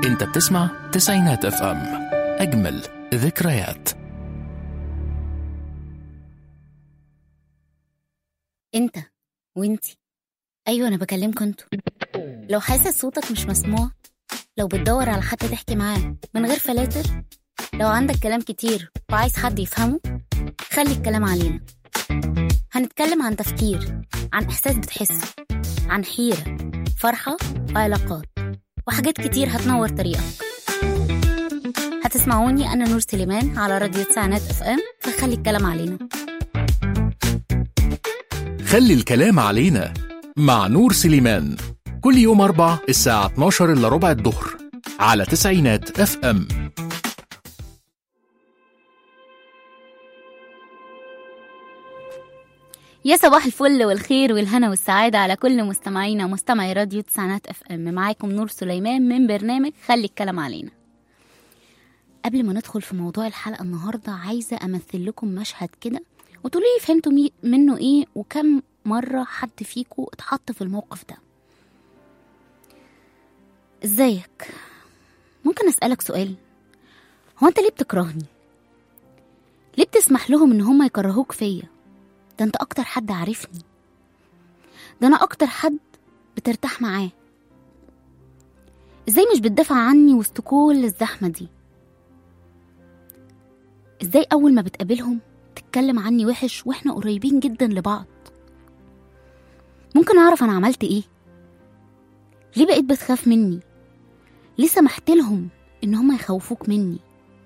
انت بتسمع تسعينات اف ام اجمل ذكريات انت وانتي ايوه انا بكلمكوا انتوا لو حاسس صوتك مش مسموع لو بتدور على حد تحكي معاه من غير فلاتر لو عندك كلام كتير وعايز حد يفهمه خلي الكلام علينا هنتكلم عن تفكير عن احساس بتحسه عن حيره فرحه وعلاقات وحاجات كتير هتنور طريقك هتسمعوني انا نور سليمان على راديو تسعينات اف ام فخلي الكلام علينا خلي الكلام علينا مع نور سليمان كل يوم أربع الساعة 12 إلا ربع الظهر على تسعينات اف ام يا صباح الفل والخير والهنا والسعادة على كل مستمعينا ومستمعي راديو تسعينات اف ام معاكم نور سليمان من برنامج خلي الكلام علينا قبل ما ندخل في موضوع الحلقة النهاردة عايزة أمثل لكم مشهد كده وتقولي لي فهمتوا مي- منه ايه وكم مرة حد فيكم اتحط في الموقف ده ازيك ممكن أسألك سؤال هو انت ليه بتكرهني ليه بتسمح لهم ان هم يكرهوك فيا ده انت اكتر حد عارفني ده انا اكتر حد بترتاح معاه ازاي مش بتدافع عني وسط كل الزحمه دي ازاي اول ما بتقابلهم تتكلم عني وحش واحنا قريبين جدا لبعض ممكن اعرف انا عملت ايه ليه بقيت بتخاف مني ليه سمحت لهم ان هم يخوفوك مني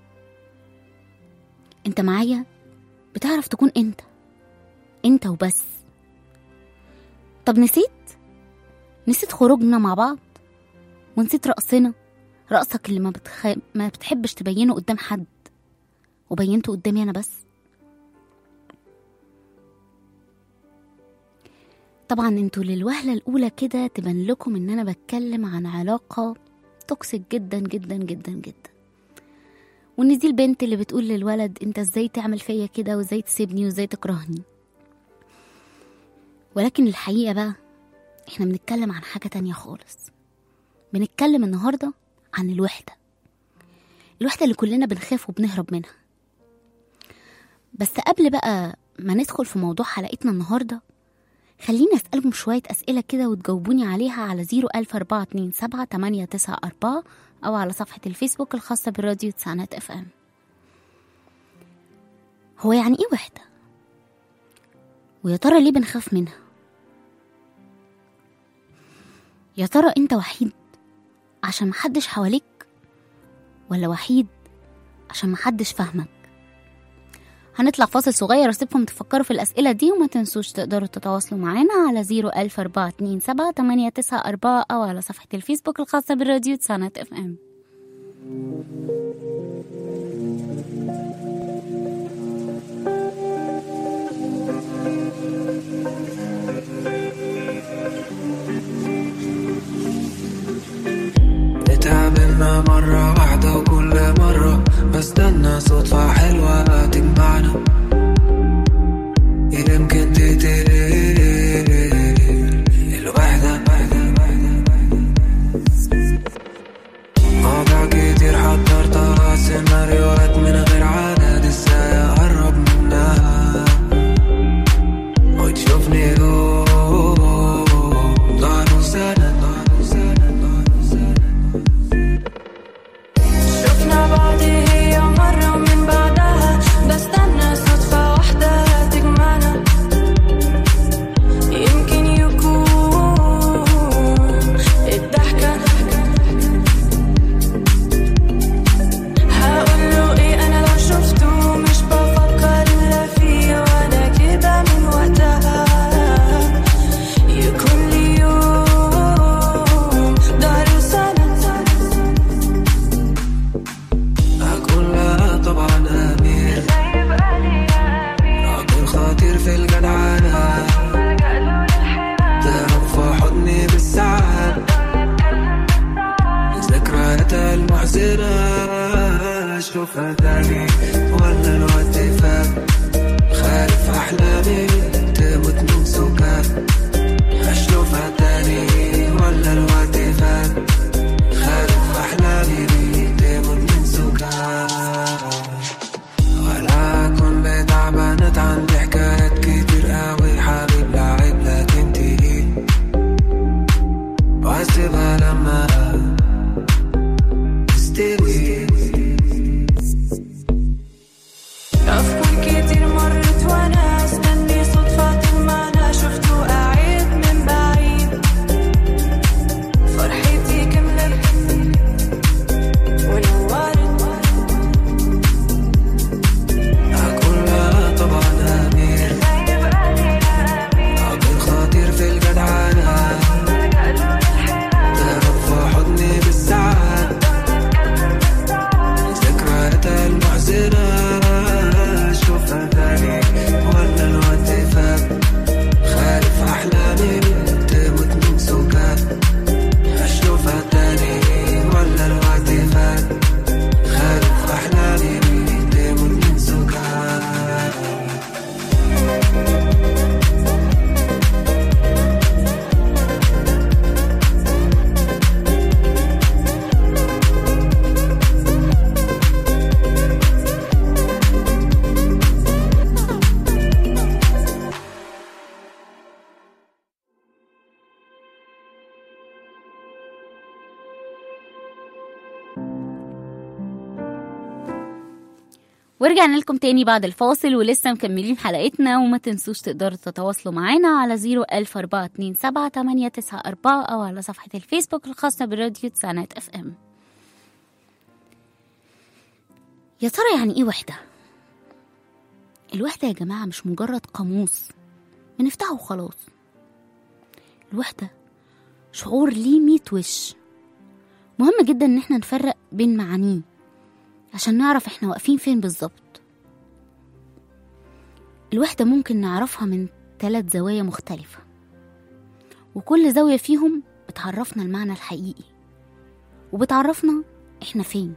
انت معايا بتعرف تكون انت انت وبس طب نسيت نسيت خروجنا مع بعض ونسيت رقصنا رقصك اللي ما, بتخ... ما بتحبش تبينه قدام حد وبينته قدامي انا بس طبعا انتوا للوهلة الأولى كده تبان لكم ان انا بتكلم عن علاقة توكسيك جدا جدا جدا جدا وان دي البنت اللي بتقول للولد انت ازاي تعمل فيا كده وازاي تسيبني وازاي تكرهني ولكن الحقيقة بقى احنا بنتكلم عن حاجة تانية خالص بنتكلم النهاردة عن الوحدة الوحدة اللي كلنا بنخاف وبنهرب منها بس قبل بقى ما ندخل في موضوع حلقتنا النهاردة خليني أسألكم شوية أسئلة كده وتجاوبوني عليها على زيرو ألف أربعة اتنين سبعة تمانية تسعة أربعة أو على صفحة الفيسبوك الخاصة بالراديو تسعينات اف ام هو يعني ايه وحدة؟ ويا ترى ليه بنخاف منها؟ يا ترى انت وحيد عشان محدش حواليك ولا وحيد عشان محدش فاهمك هنطلع فاصل صغير واسيبكم تفكروا في الأسئلة دي وما تنسوش تقدروا تتواصلوا معانا على زيرو ألف أربعة اتنين سبعة تمانية تسعة أربعة أو على صفحة الفيسبوك الخاصة بالراديو تسعينات اف ام اتقابلنا مرة واحدة وكل مرة بستنى صدفة حلوة تجمعنا يمكن تقتل الوحدة مواضيع كتير حضرتها سيناريوهات من غير عدد ازاي اقرب منها وتشوفني يوم ظهر وسند ظهر وسند ظهر وسند شفنا بعض هي مرة ومن بعدها بستنى صدفة واحدة تجمعنا يمكن يكون الضحكة هقوله ايه انا لو شفته مش بفكر الا فيه وانا كده من وقتها يكون لي يوم ضهر وسند أكون لها طبعا أمير راجل خطير في الجدعنة تهرب في حضني بالساعات ذكرياتها المحزنة أشوفها تاني ولا الوقت فات خالف أحلامي تموت من سكات أشوفها تاني ولا الوقت فات خالف أحلامي ورجعنا لكم تاني بعد الفاصل ولسه مكملين حلقتنا وما تنسوش تقدروا تتواصلوا معانا على 01427 أو على صفحة الفيسبوك الخاصة براديو تسعينات اف ام يا ترى يعني ايه وحدة؟ الوحدة يا جماعة مش مجرد قاموس بنفتحه وخلاص الوحدة شعور ليه ميت وش مهم جدا ان احنا نفرق بين معانيه عشان نعرف احنا واقفين فين بالظبط الوحدة ممكن نعرفها من ثلاث زوايا مختلفة وكل زاوية فيهم بتعرفنا المعنى الحقيقي وبتعرفنا احنا فين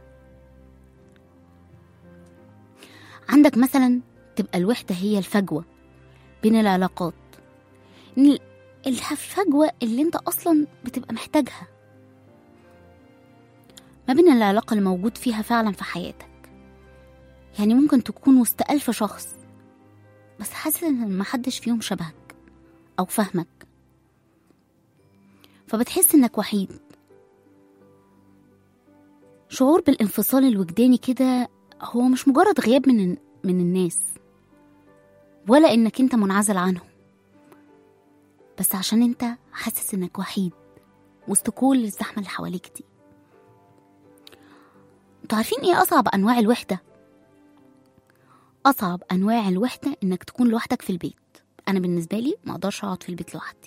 عندك مثلا تبقى الوحدة هي الفجوة بين العلاقات إن ال- الفجوة اللي انت اصلا بتبقى محتاجها ما بين العلاقة اللي موجود فيها فعلا في حياتك يعني ممكن تكون وسط ألف شخص بس حاسس إن محدش فيهم شبهك أو فاهمك فبتحس إنك وحيد شعور بالانفصال الوجداني كده هو مش مجرد غياب من من الناس ولا إنك أنت منعزل عنهم بس عشان أنت حاسس إنك وحيد وسط كل الزحمة اللي حواليك دي انتوا عارفين ايه اصعب انواع الوحده اصعب انواع الوحده انك تكون لوحدك في البيت انا بالنسبه لي ما اقدرش اقعد في البيت لوحدي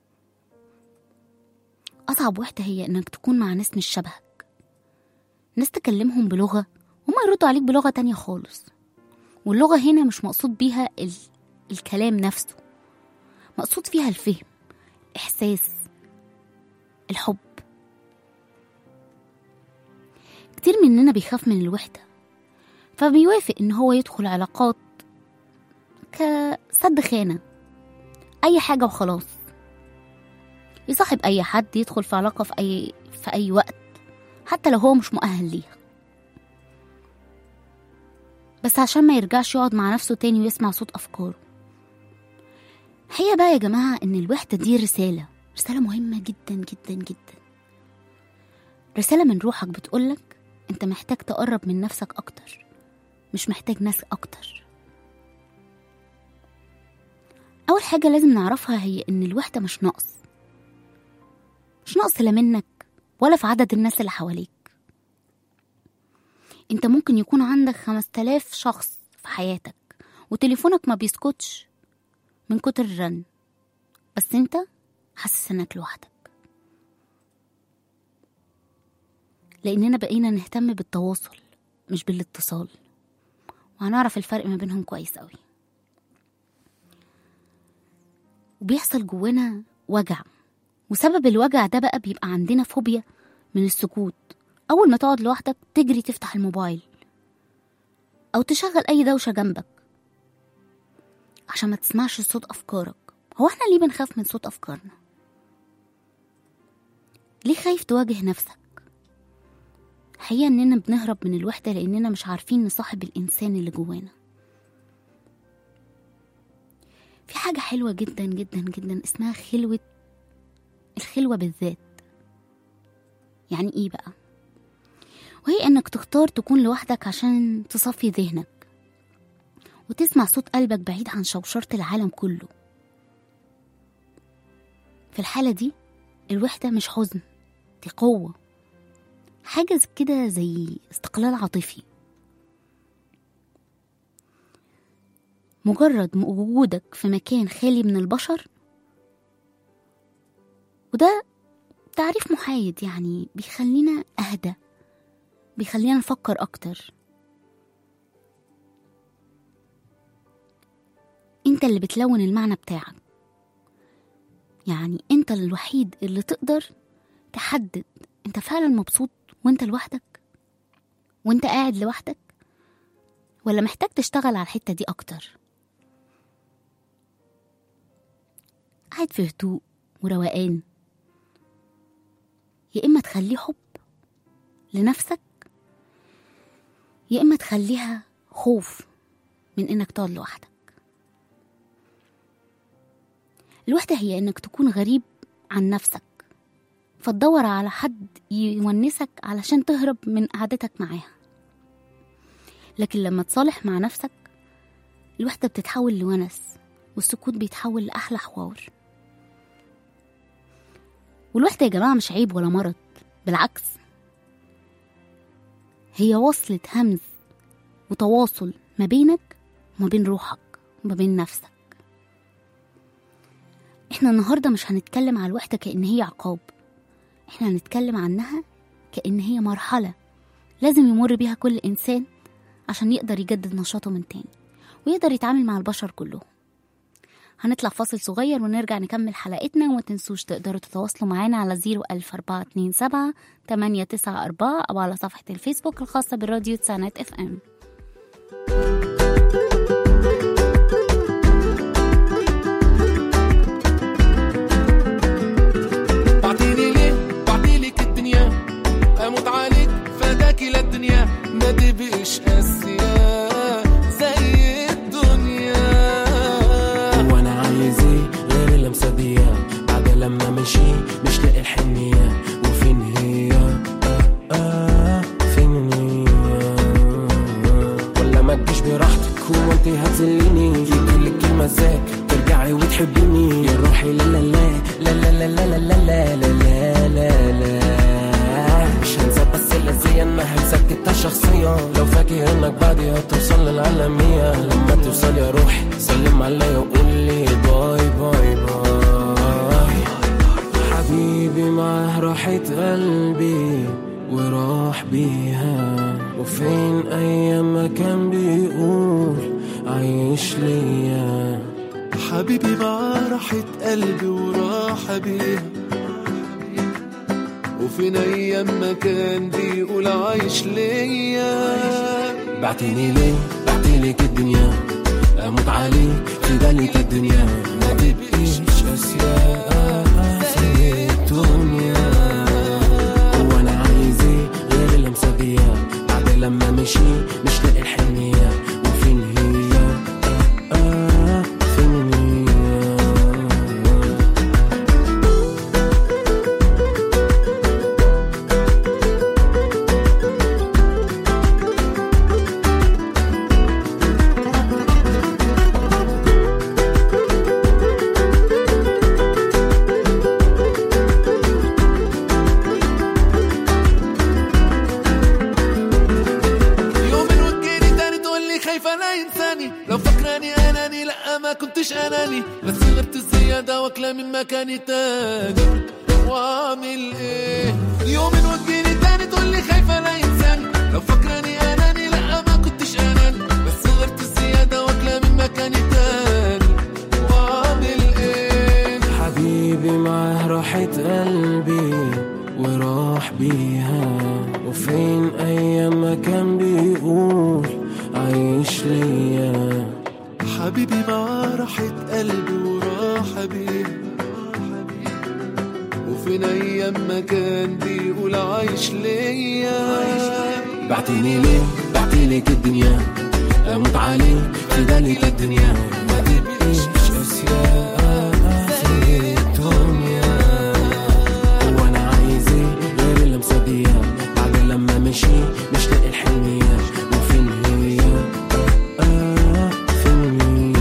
اصعب وحده هي انك تكون مع ناس مش شبهك ناس تكلمهم بلغه وما يردوا عليك بلغه تانية خالص واللغه هنا مش مقصود بيها ال... الكلام نفسه مقصود فيها الفهم الاحساس الحب كتير مننا بيخاف من الوحدة فبيوافق إن هو يدخل علاقات كسد خانة أي حاجة وخلاص يصاحب أي حد يدخل في علاقة في أي في أي وقت حتى لو هو مش مؤهل ليها بس عشان ما يرجعش يقعد مع نفسه تاني ويسمع صوت أفكاره هي بقى يا جماعة إن الوحدة دي رسالة رسالة مهمة جدا جدا جدا رسالة من روحك بتقولك انت محتاج تقرب من نفسك اكتر مش محتاج ناس اكتر اول حاجة لازم نعرفها هي ان الوحدة مش نقص مش نقص لا منك ولا في عدد الناس اللي حواليك انت ممكن يكون عندك خمس تلاف شخص في حياتك وتليفونك ما بيسكتش من كتر الرن بس انت حاسس انك لوحدك لأننا بقينا نهتم بالتواصل مش بالاتصال وهنعرف الفرق ما بينهم كويس قوي وبيحصل جوانا وجع وسبب الوجع ده بقى بيبقى عندنا فوبيا من السكوت أول ما تقعد لوحدك تجري تفتح الموبايل أو تشغل أي دوشة جنبك عشان ما تسمعش صوت أفكارك هو احنا ليه بنخاف من صوت أفكارنا؟ ليه خايف تواجه نفسك؟ حقيقة إننا بنهرب من الوحدة لأننا مش عارفين نصاحب الإنسان اللي جوانا في حاجة حلوة جدا جدا جدا اسمها خلوة الخلوة بالذات يعني إيه بقى؟ وهي إنك تختار تكون لوحدك عشان تصفي ذهنك وتسمع صوت قلبك بعيد عن شوشرة العالم كله في الحالة دي الوحدة مش حزن دي قوة حاجة زي كده زي استقلال عاطفي مجرد وجودك في مكان خالي من البشر وده تعريف محايد يعني بيخلينا أهدى بيخلينا نفكر أكتر انت اللي بتلون المعنى بتاعك يعني انت الوحيد اللي تقدر تحدد انت فعلا مبسوط وانت لوحدك وانت قاعد لوحدك ولا محتاج تشتغل على الحتة دي أكتر قاعد في هدوء وروقان يا إما تخليه حب لنفسك يا إما تخليها خوف من إنك تقعد لوحدك الوحدة هي إنك تكون غريب عن نفسك فتدور على حد يونسك علشان تهرب من قعدتك معاها لكن لما تصالح مع نفسك الوحدة بتتحول لونس والسكوت بيتحول لأحلى حوار والوحدة يا جماعة مش عيب ولا مرض بالعكس هي وصلة همز وتواصل ما بينك وما بين روحك وما بين نفسك احنا النهاردة مش هنتكلم على الوحدة كأن هي عقاب احنا هنتكلم عنها كأن هي مرحلة لازم يمر بيها كل إنسان عشان يقدر يجدد نشاطه من تاني ويقدر يتعامل مع البشر كلهم هنطلع فاصل صغير ونرجع نكمل حلقتنا وما تنسوش تقدروا تتواصلوا معانا على 01427 894 أو على صفحة الفيسبوك الخاصة بالراديو تسانات اف ام بعتيلي ليه بعتيلك الدنيا اموت عليك فداكي للدنيا ما تبقيش قاسية زي الدنيا وانا عايز ايه غير اللمسه دي بعد لما مشي مش لاقي الحنيه وفين هي آه آه فين هي ولا ما تجيش براحتك هو انت هتذليني يجيلك كلمه زاك ترجعي وتحبيني يا روحي لا لا لا لا لا لا لا لا لا لا لا لا مش هنسى بس اللذية انها مسكتها شخصيا لو فاكر انك بعدي هتوصل للعالمية لما توصل يا روحي سلم عليا وقول لي باي باي باي حبيبي معاه راحة قلبي وراح بيها وفين ايام ما كان بيقول عايش ليا حبيبي معاه راحة قلبي وراحة بيها وفين ايام ما كان بيقول عايش ليا بعتني ليه بعتلك الدنيا اموت عليك في بالك الدنيا ما تبقيش اشياء في الدنيا وانا عايز ايه غير اللمسه دي بعد لما مشي مش لاقي الحنيه وفين هي آه آه فين هي يومين وتجيني تاني تقول لي خايفة لا ينساني لو فاكراني اناني لا ما كنتش اناني بس غبت الزيادة واكلة من مكاني تاني واعمل ايه يومين وتجيني تاني تقول لي خايفة لا ينساني لو فاكراني اناني لا ما كنتش اناني بس غبت الزيادة واكلة من مكاني تاني واعمل ايه حبيبي معاه راحة قلبي وراح بيها وفين أيام ما كان بيقول عايش ليا حبيبي معاه راحة قلبي وراحة بيه وفين أيام ما كان بيقول عايش ليا بعتني ليه بعتلك الدنيا أموت عليك في بالك الدنيا ما تبقيش أشياء في الدنيا وانا عايز ايه غير اللمسه دي بعد لما مشي مش لاقي الحنيه وفين هي آه آه فين هي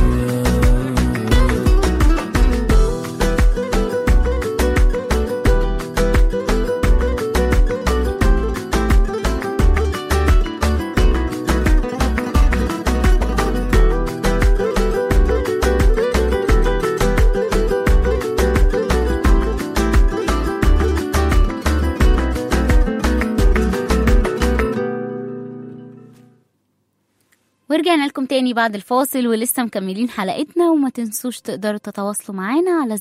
ورجعنا لكم تاني بعد الفاصل ولسه مكملين حلقتنا وما تنسوش تقدروا تتواصلوا معانا على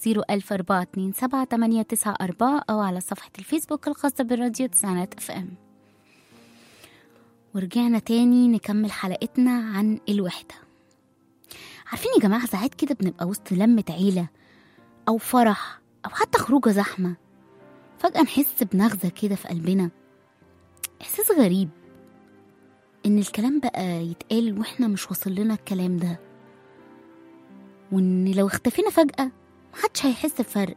01427 أو على صفحة الفيسبوك الخاصة بالراديو تسعينات اف ام ورجعنا تاني نكمل حلقتنا عن الوحدة عارفين يا جماعة ساعات كده بنبقى وسط لمة عيلة أو فرح أو حتى خروجة زحمة فجأة نحس بنغزة كده في قلبنا إحساس غريب إن الكلام بقى يتقال وإحنا مش واصل لنا الكلام ده وإن لو اختفينا فجأة محدش هيحس بفرق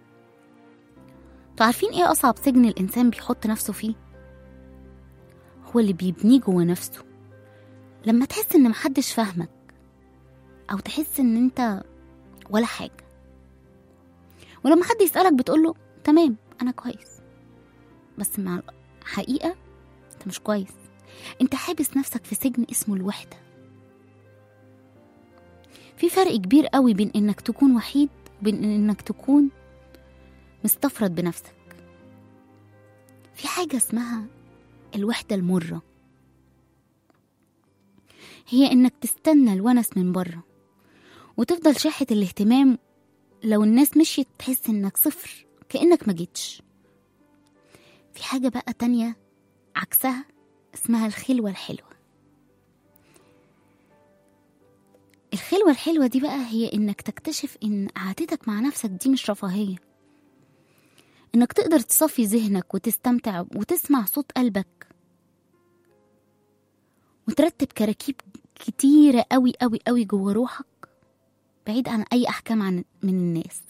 انتوا عارفين ايه أصعب سجن الإنسان بيحط نفسه فيه؟ هو اللي بيبنيه جوه نفسه لما تحس ان محدش فاهمك او تحس ان انت ولا حاجة ولما حد يسألك بتقوله تمام انا كويس بس مع الحقيقة انت مش كويس انت حابس نفسك في سجن اسمه الوحدة في فرق كبير قوي بين انك تكون وحيد وبين انك تكون مستفرد بنفسك في حاجة اسمها الوحدة المرة هي انك تستنى الونس من بره وتفضل شاحة الاهتمام لو الناس مشيت تحس انك صفر كأنك ما جيتش في حاجة بقى تانية عكسها اسمها الخلوة الحلوة الخلوة الحلوة دي بقى هي انك تكتشف ان قعدتك مع نفسك دي مش رفاهية انك تقدر تصفي ذهنك وتستمتع وتسمع صوت قلبك وترتب كراكيب كتيرة قوي قوي قوي جوه روحك بعيد عن أي أحكام عن من الناس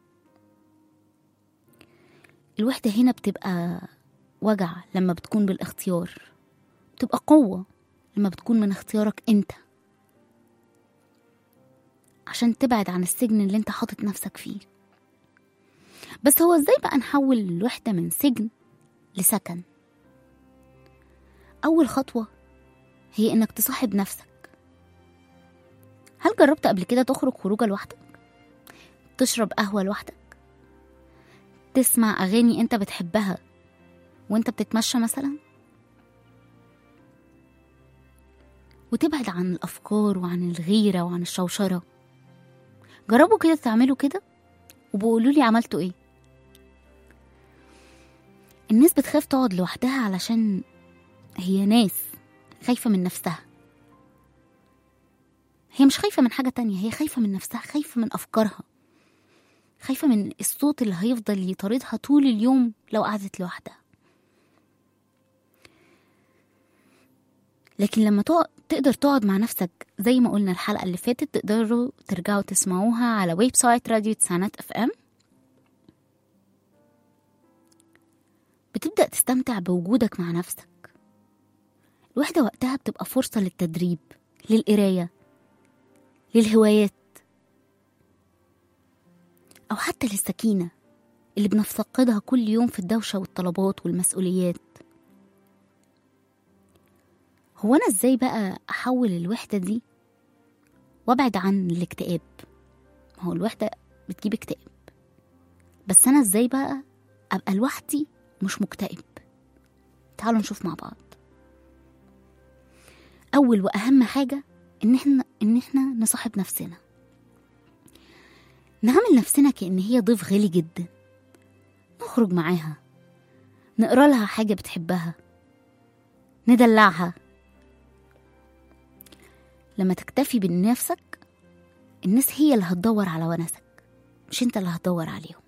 الوحدة هنا بتبقى وجع لما بتكون بالاختيار بتبقى قوة لما بتكون من اختيارك انت عشان تبعد عن السجن اللي انت حاطط نفسك فيه بس هو ازاي بقى نحول الوحدة من سجن لسكن أول خطوة هي إنك تصاحب نفسك هل جربت قبل كده تخرج خروجة لوحدك؟ تشرب قهوة لوحدك؟ تسمع أغاني أنت بتحبها وأنت بتتمشى مثلا؟ وتبعد عن الأفكار وعن الغيرة وعن الشوشرة جربوا كده تعملوا كده وبقولوا لي عملتوا ايه الناس بتخاف تقعد لوحدها علشان هي ناس خايفة من نفسها هي مش خايفة من حاجة تانية هي خايفة من نفسها خايفة من أفكارها خايفة من الصوت اللي هيفضل يطاردها طول اليوم لو قعدت لوحدها لكن لما تقعد تقدر تقعد مع نفسك زي ما قلنا الحلقة اللي فاتت تقدروا ترجعوا تسمعوها على ويب سايت راديو تسعينات اف ام بتبدأ تستمتع بوجودك مع نفسك الوحدة وقتها بتبقى فرصة للتدريب للقراية للهوايات أو حتى للسكينة اللي بنفتقدها كل يوم في الدوشة والطلبات والمسؤوليات هو أنا إزاي بقى أحول الوحدة دي وأبعد عن الاكتئاب ما هو الوحدة بتجيب اكتئاب بس أنا إزاي بقى أبقى لوحدي مش مكتئب تعالوا نشوف مع بعض أول وأهم حاجة إن إحنا إن إحنا نصاحب نفسنا نعمل نفسنا كأن هي ضيف غالي جدا نخرج معاها نقرا لها حاجة بتحبها ندلعها لما تكتفي بنفسك الناس هي اللي هتدور على ونسك مش انت اللي هتدور عليهم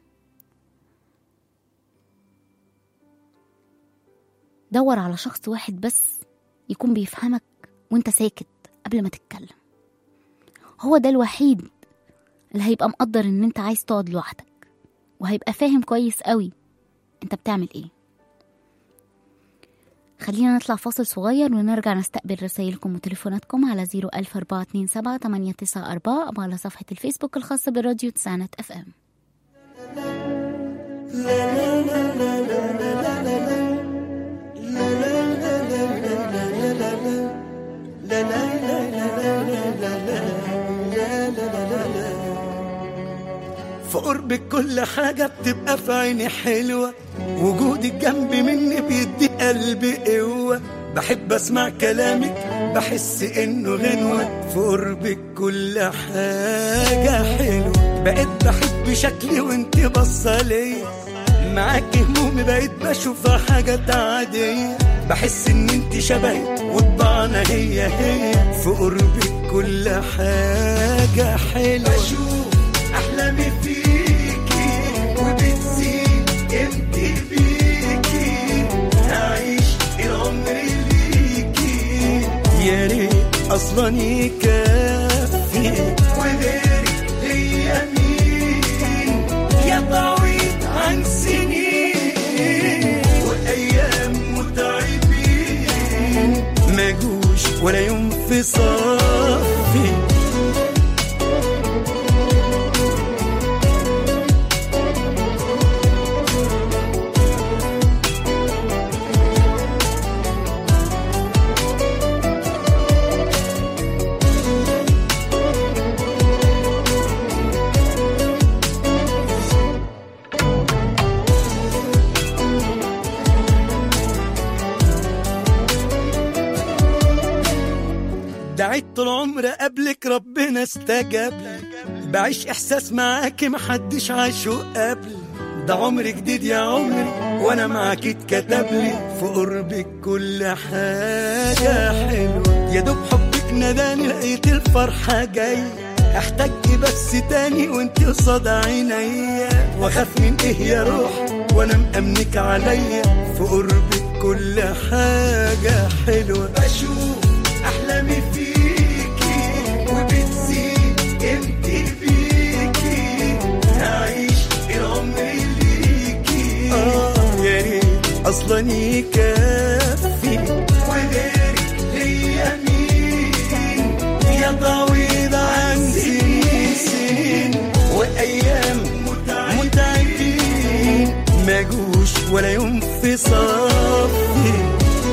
دور على شخص واحد بس يكون بيفهمك وانت ساكت قبل ما تتكلم هو ده الوحيد اللي هيبقى مقدر ان انت عايز تقعد لوحدك وهيبقى فاهم كويس قوي انت بتعمل ايه خلينا نطلع فاصل صغير ونرجع نستقبل رسائلكم وتليفوناتكم على 01427 894 أو على صفحة الفيسبوك الخاصة بالراديو تسعينات اف ام في قربك كل حاجة بتبقى في عيني حلوة وجودك جنبي مني بيدي قلبي قوة بحب اسمع كلامك بحس انه غنوة في قربك كل حاجة حلوة بقيت بحب شكلي وانت بصة ليا معاك همومي بقيت بشوفها حاجات عادية بحس ان انت شبهي وطبعنا هي هي في قربك كل حاجة حلوة بشوف احلامي فيكي وبتزيد قيمتي بيكي هعيش العمر ليكي يا ريت اصلا يكفي وغيرك ليا مين يا بعيد عن سنين وايام متعبين ولا يوم في صفي دعيت طول عمري قبلك ربنا استجاب لي بعيش احساس معاكي محدش عاشه قبل ده عمر جديد يا عمري وانا معاكي اتكتب لي في قربك كل حاجة حلوة يا دوب حبك نداني لقيت الفرحة جاية احتاج بس تاني وانت قصاد عينيا واخاف من ايه يا روح وانا مأمنك عليا في قربك كل حاجة حلوة بشوف احلامي فيكي وبتزيد قيمتي بيكي هعيش العمر ليكي اه يا ريت اصلا يكفي وغيرك ليا مين يا طويل عن سنين سنين وايام متعبين ما جوش ولا يوم في صفي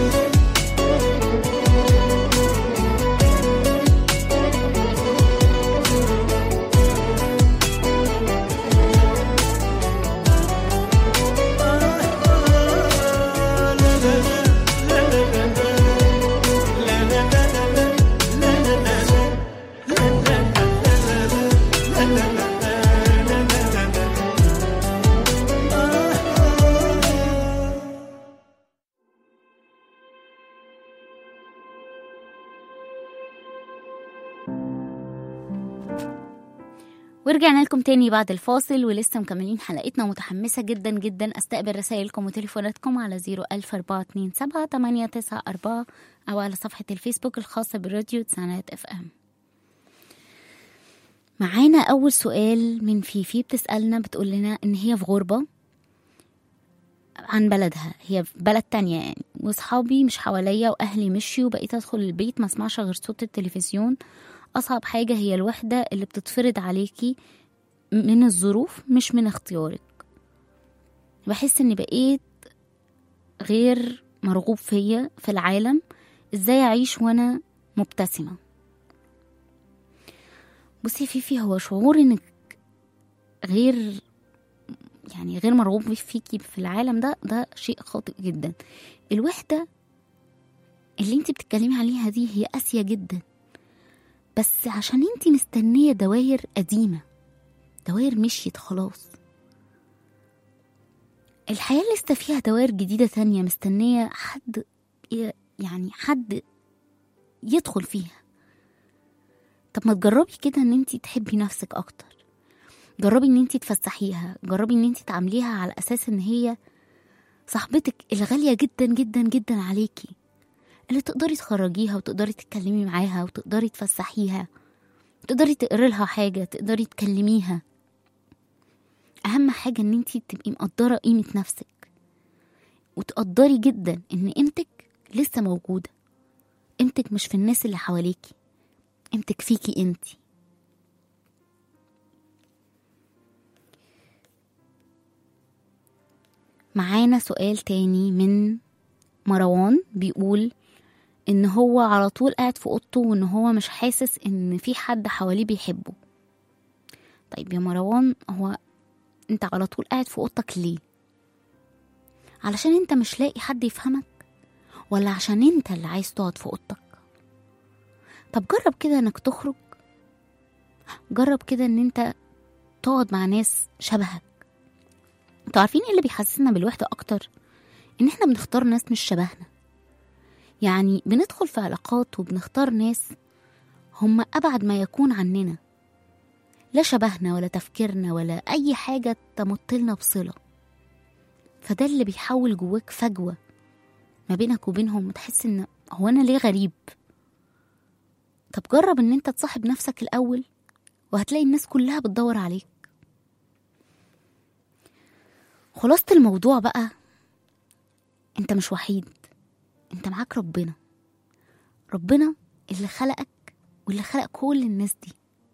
ورجعنا لكم تاني بعد الفاصل ولسه مكملين حلقتنا ومتحمسة جدا جدا استقبل رسائلكم وتليفوناتكم على 01427 أو على صفحة الفيسبوك الخاصة بالراديو تسعينات اف ام معانا أول سؤال من فيفي بتسألنا بتقول لنا إن هي في غربة عن بلدها هي في بلد تانية يعني وصحابي مش حواليا وأهلي مشيوا بقيت أدخل البيت ما اسمعش غير صوت التلفزيون أصعب حاجة هي الوحدة اللي بتتفرض عليكي من الظروف مش من اختيارك بحس إني بقيت غير مرغوب فيا في العالم إزاي أعيش وأنا مبتسمة بصي فيفي هو شعور إنك غير يعني غير مرغوب فيكي في العالم ده ده شيء خاطئ جدا الوحدة اللي انت بتتكلمي عليها دي هي قاسية جدا بس عشان انت مستنية دواير قديمة دواير مشيت خلاص الحياة لسه فيها دوائر جديدة تانية مستنية حد ي- يعني حد يدخل فيها طب ما تجربي كده ان انت تحبي نفسك اكتر جربي ان انت تفسحيها جربي ان انت تعامليها على اساس ان هي صاحبتك الغالية جدا جدا جدا عليكي اللي تقدري تخرجيها وتقدري تتكلمي معاها وتقدري تفسحيها تقدري تقري لها حاجة تقدري تكلميها أهم حاجة إن انتي تبقي مقدرة قيمة نفسك وتقدري جدا إن قيمتك لسه موجودة قيمتك مش في الناس اللي حواليكي قيمتك فيكي انتي معانا سؤال تاني من مروان بيقول ان هو على طول قاعد في اوضته وان هو مش حاسس ان في حد حواليه بيحبه طيب يا مروان هو انت على طول قاعد في اوضتك ليه علشان انت مش لاقي حد يفهمك ولا عشان انت اللي عايز تقعد في اوضتك طب جرب كده انك تخرج جرب كده ان انت تقعد مع ناس شبهك انتوا عارفين ايه اللي بيحسسنا بالوحدة اكتر ان احنا بنختار ناس مش شبهنا يعني بندخل في علاقات وبنختار ناس هم أبعد ما يكون عننا لا شبهنا ولا تفكيرنا ولا أي حاجة تمطلنا بصلة فده اللي بيحول جواك فجوة ما بينك وبينهم وتحس إن هو أنا ليه غريب طب جرب إن أنت تصاحب نفسك الأول وهتلاقي الناس كلها بتدور عليك خلاصة الموضوع بقى انت مش وحيد انت معاك ربنا ربنا اللي خلقك واللي خلق كل الناس دي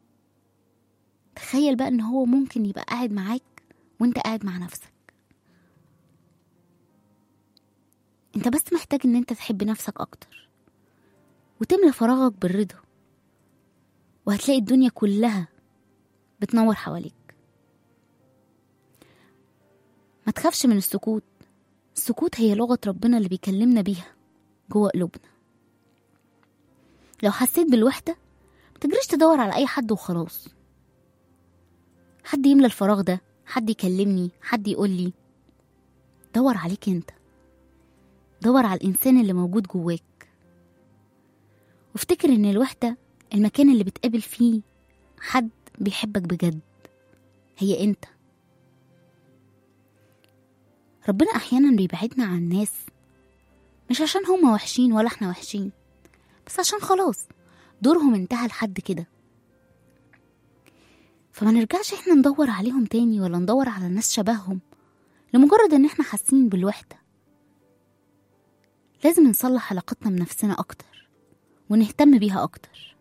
تخيل بقى ان هو ممكن يبقى قاعد معاك وانت قاعد مع نفسك انت بس محتاج ان انت تحب نفسك اكتر وتملى فراغك بالرضا وهتلاقي الدنيا كلها بتنور حواليك ما تخافش من السكوت السكوت هي لغة ربنا اللي بيكلمنا بيها جوه قلوبنا لو حسيت بالوحدة متجريش تدور على أي حد وخلاص حد يملى الفراغ ده حد يكلمني حد يقولي دور عليك انت دور على الإنسان اللي موجود جواك وافتكر إن الوحدة المكان اللي بتقابل فيه حد بيحبك بجد هي انت ربنا أحيانا بيبعدنا عن الناس مش عشان هما وحشين ولا احنا وحشين بس عشان خلاص دورهم انتهى لحد كده فما نرجعش احنا ندور عليهم تاني ولا ندور على ناس شبههم لمجرد ان احنا حاسين بالوحدة لازم نصلح علاقتنا بنفسنا اكتر ونهتم بيها اكتر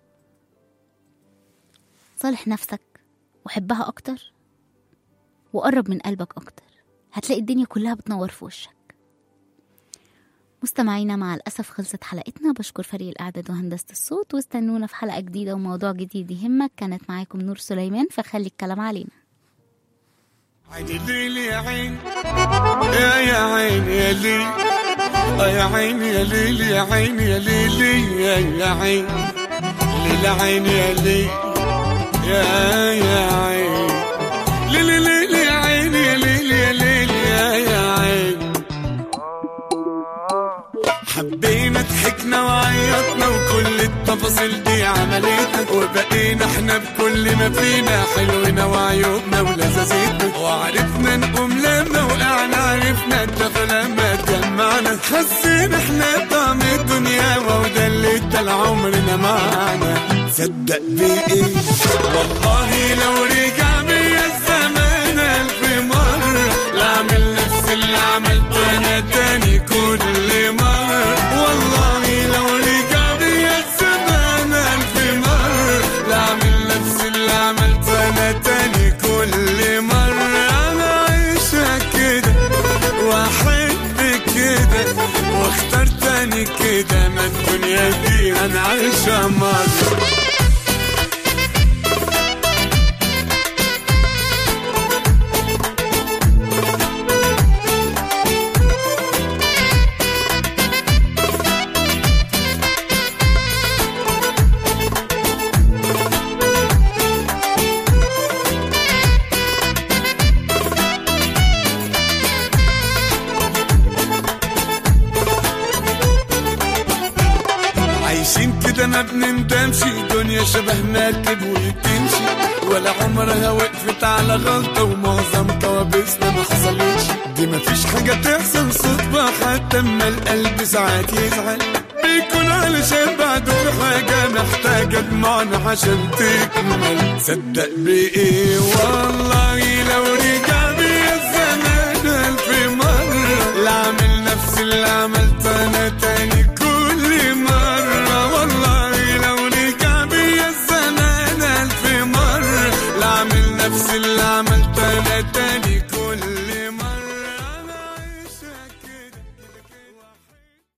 صالح نفسك وحبها اكتر وقرب من قلبك اكتر هتلاقي الدنيا كلها بتنور في وشك مستمعينا مع الأسف خلصت حلقتنا بشكر فريق الإعداد وهندسة الصوت واستنونا في حلقة جديدة وموضوع جديد يهمك كانت معاكم نور سليمان فخلي الكلام علينا عيني ليل يا عين يا يا عين يا ليل آه يا عين يا ليل يا عين يا ليل يا يا عين ليل عين يا ليل يا يا عين ليل ليل يا عين يا ليل يا ليل يا يا عين حبينا ضحكنا وعيطنا وكل التفاصيل دي عملتنا وبقينا احنا بكل ما فينا حلونا وعيوبنا ولذاذتنا وعرفنا نقوم لما وقعنا عرفنا الدفى لما اتجمعنا حسينا احنا طعم الدنيا وده اللي ادى لعمرنا معانا صدق بايه والله لو رجع بيا الزمان الف مرة لا اعمل نفس اللي عملته انا تاني كل مرة والله لو رجع بيا الزمان الف مرة لا اعمل نفس اللي عملته انا تاني كل مرة انا عايشة كده واحب كده واختار تاني كده ما الدنيا دي انا عايشة مرة عايشين كده ما بنندمش دنيا شبه مركب وتمشي ولا عمرها وقفت على غلطة ومعظم كوابيسنا ما حصلتش دي ما فيش حاجة تحصل صدفة حتى اما القلب ساعات يزعل بيكون علشان بعده في حاجة محتاجة دموعنا عشان تكمل صدق بإيه والله لو رجع بيا الزمان ألف مرة لا أعمل نفس اللي عمل